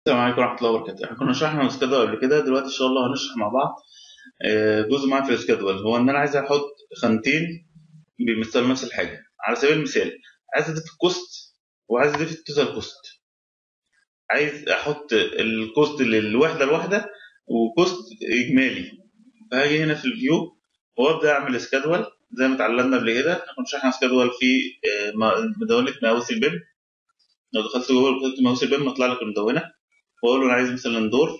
السلام عليكم ورحمة الله وبركاته، احنا كنا شرحنا السكادول قبل كده دلوقتي إن شاء الله هنشرح مع بعض آه، جزء معين في السكادول هو إن أنا عايز أحط خانتين بيمثلوا نفس الحاجة، على سبيل المثال عايز أضيف الكوست وعايز أضيف التوتال كوست. عايز أحط الكوست للوحدة الواحدة وكوست إجمالي فهاجي هنا في الفيو وأبدأ أعمل سكادول زي ما اتعلمنا قبل كده احنا كنا شرحنا سكادول في آه، م- مدونة مقاوس البيم لو دخلت جوه كتبت مقاوس البيم هطلع لك المدونة واقول له انا عايز مثلا دور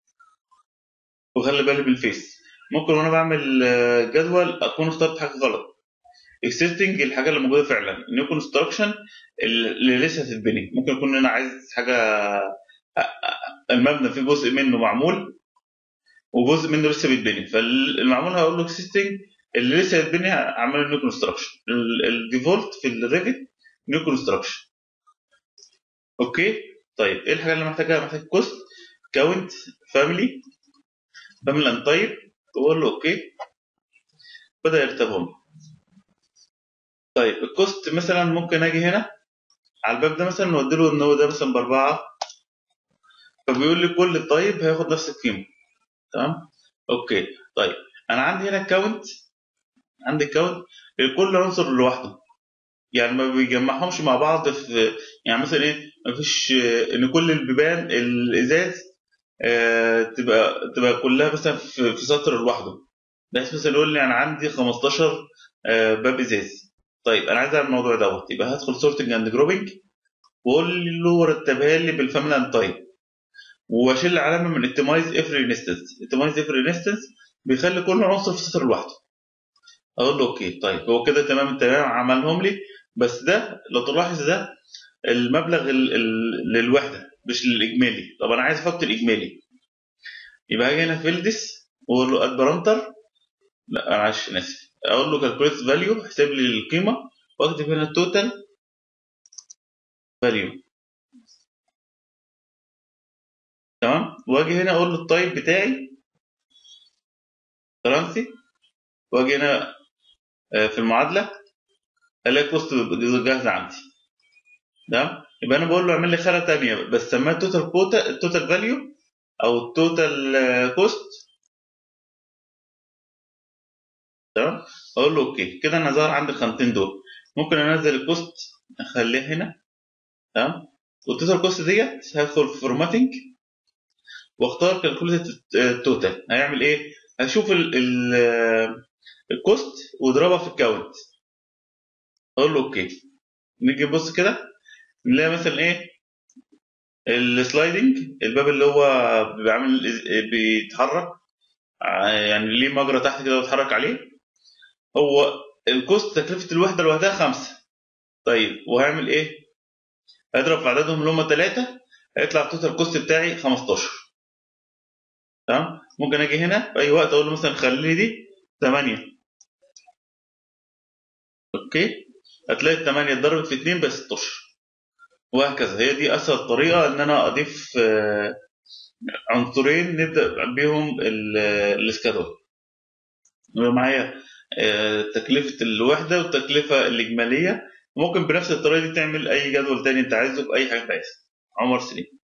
وخلي بالي بالفيس ممكن وانا بعمل آه، جدول اكون اخترت حاجه غلط اكسبتنج الحاجه اللي موجوده فعلا نيو كونستراكشن اللي لسه هتتبني ممكن يكون انا عايز حاجه آه، آه، المبنى في جزء منه معمول وجزء منه لسه بيتبني فالمعمول هقول له اكسبتنج اللي لسه هيتبني هعمله نيو كونستراكشن الديفولت في الريفت نيو كونستراكشن اوكي طيب ايه الحاجه اللي محتاجها محتاج كوست كاونت فاميلي فاميلي اند تايب واقول له اوكي بدا يرتبهم طيب الكوست مثلا ممكن اجي هنا على الباب ده مثلا وادي له ان هو ده مثلا باربعه فبيقول لي كل طيب هياخد نفس القيمه تمام اوكي طيب انا عندي هنا كاونت عندي كاونت لكل عنصر لوحده يعني ما بيجمعهمش مع بعض في يعني مثلا ايه ما فيش ان كل البيبان الازاز آه، تبقى تبقى كلها مثلا في في سطر لوحده بحيث مثلا يقول لي انا عندي 15 آه، باب ازاز طيب انا عايز اعمل الموضوع دوت يبقى هدخل سورتنج اند جروبنج واقول له رتبها لي بالفاميلي اند تايب واشيل علامه من اتمايز افري انستنس اتمايز افري انستنس بيخلي كل عنصر في سطر لوحده اقول له اوكي طيب هو كده تمام تمام عملهم لي بس ده لو تلاحظ ده المبلغ ال- ال- للوحده مش للاجمالي طب انا عايز احط الاجمالي يبقى هاجي هنا في فيلدس واقول له اد بارامتر لا انا عايش أنا اسف اقول له كالكوليت فاليو احسب لي القيمه واكتب هنا التوتال فاليو تمام واجي هنا اقول له التايب بتاعي كرنسي واجي هنا آه، في المعادله الاقي كوست جاهزه عندي تمام يبقى انا بقول له اعمل لي خانه ثانيه بس سميها توتال كوتا التوتال فاليو او التوتال كوست تمام اقول له اوكي كده انا ظهر عندي الخانتين دول ممكن انزل الكوست اخليها هنا تمام والتوتال كوست ديت هدخل في فورماتنج واختار كالكوليت التوتال هيعمل ايه؟ هشوف ال ال الكوست واضربها في الكاونت اقول له اوكي نيجي نبص كده نلاقي مثلا ايه السلايدنج الباب اللي هو بيعمل بيتحرك ع- يعني ليه مجرى تحت كده بيتحرك عليه هو الكوست تكلفة الوحدة لوحدها خمسة طيب وهعمل ايه؟ هضرب في عددهم اللي هم ثلاثة هيطلع التوتال كوست بتاعي 15 تمام ممكن اجي هنا في اي وقت اقول له مثلا خلي لي دي 8 اوكي هتلاقي ال 8 اتضربت في 2 ب 16 وهكذا هي دي اسهل طريقه ان انا اضيف آه، عنصرين نبدا بيهم ال- السكادول يبقى معايا آه، تكلفه الوحده والتكلفه الاجماليه ممكن بنفس الطريقه دي تعمل اي جدول تاني انت عايزه باي حاجه انت عايزها عمر سليم